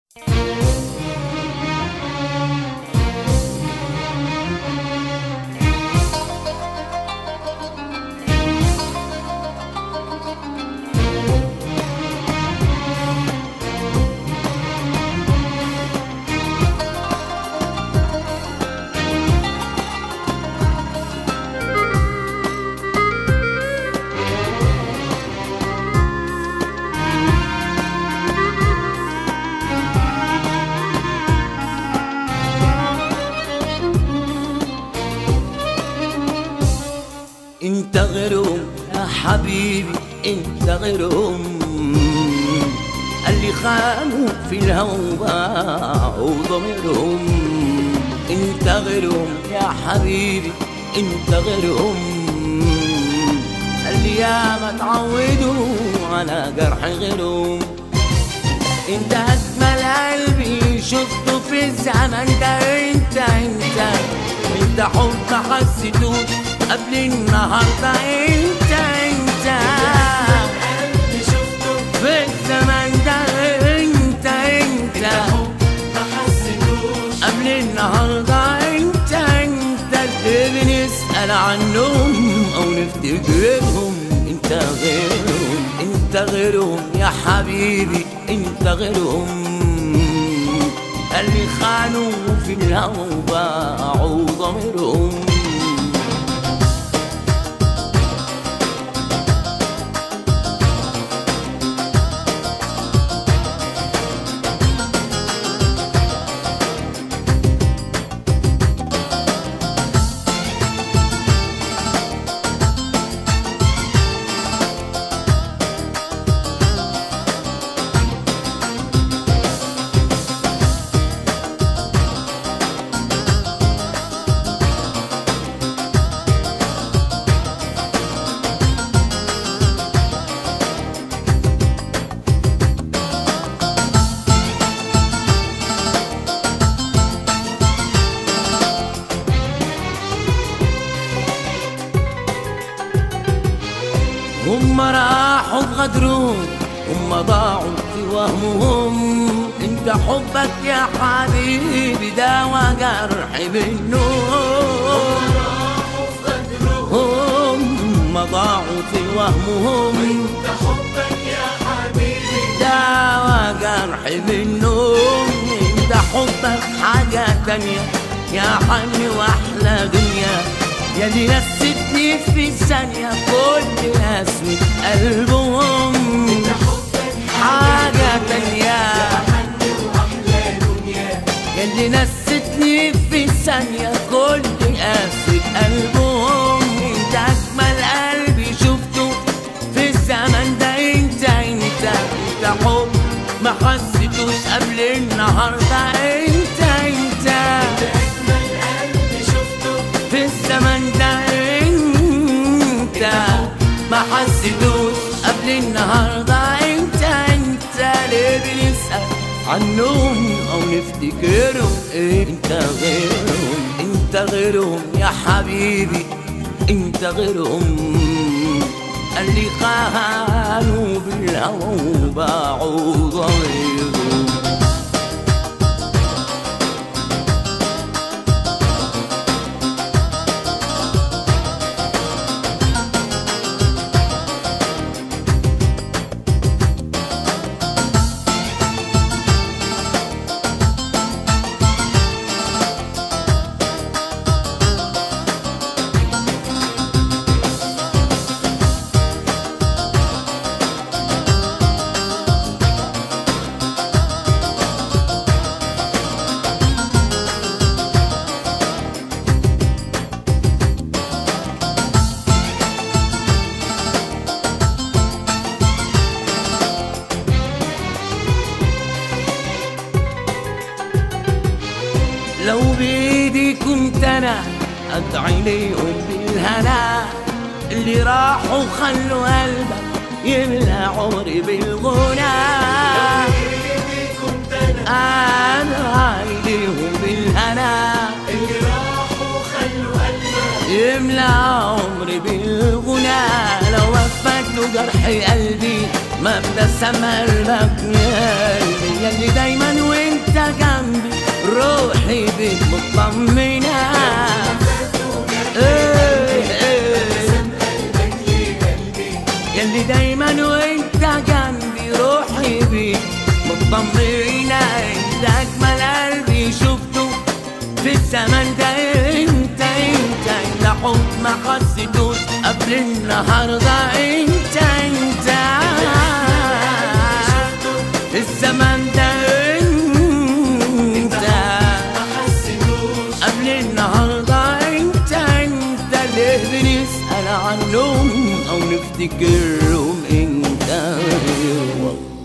انت غيرهم يا حبيبي انت غيرهم اللي خانوا في الهوى باعوا ضميرهم انت غيرهم يا حبيبي انت غيرهم اللي ياما تعودوا على جرح غيرهم انت اجمل قلبي شفته في الزمن ده انت انت انت حب حسيته قبل النهارده انت انت قلبي شفته في الزمن ده انت انت ما حسيتوش قبل النهارده انت انت اللي بنسأل عنهم او نفتكرهم انت غيرهم انت غيرهم يا حبيبي انت غيرهم اللي خانوا في الهوى وباعوا ضميرهم هم راحوا بغدرهم هم ضاعوا في وهمهم انت حبك يا حبيبي داوى جرحي بالنوم هم ضاعوا في وهمهم انت حبك يا حبيبي داوى جرحي بالنوم انت حبك حاجة تانية يا حني واحلى دنيا يا اللي نستني في ثانية كل اسمة قلبهم حبك حاجة تانية حني واحلى دنيا يا اللي نستني في ثانية كل قاسة قلبهم انت اجمل قلبي شفته في الزمن ده انت انت انت حب ما حسيتوش قبل النهارده انت انت اجمل قلبي شفته في الزمن ده انت ما حسيتوش قبل النهارده انت انت ليه بنسأل عنهم او نفتكرهم انت غيرهم انت غيرهم يا حبيبي انت غيرهم اللي خانوا بالهوى وباعوا ضميرهم لو بيدي كنت انا ادعي ليهم بالهنا اللي راحوا خلوا قلبك يملى عمري بالغنى بايدي كنت انا انا ليهم بالهنا اللي راحوا خلوا قلبك يملى عمري بالغنى لو وفت جرح قلبي ما ابتسم قلبك يا قلبي يلي دايما وين جنبي روحي بيك مطمنة إيه إيه يلي دايما وانت جنبي روحي بيك مطمنة انت اجمل قلبي شفته في الزمن ده انت انت انت حب ما حسيتوش قبل النهارده انت انت في الزمن ده انت حسيتوش قبل النهارده انت انت ليه بنسأل عنهم او نفتكرهم انت والله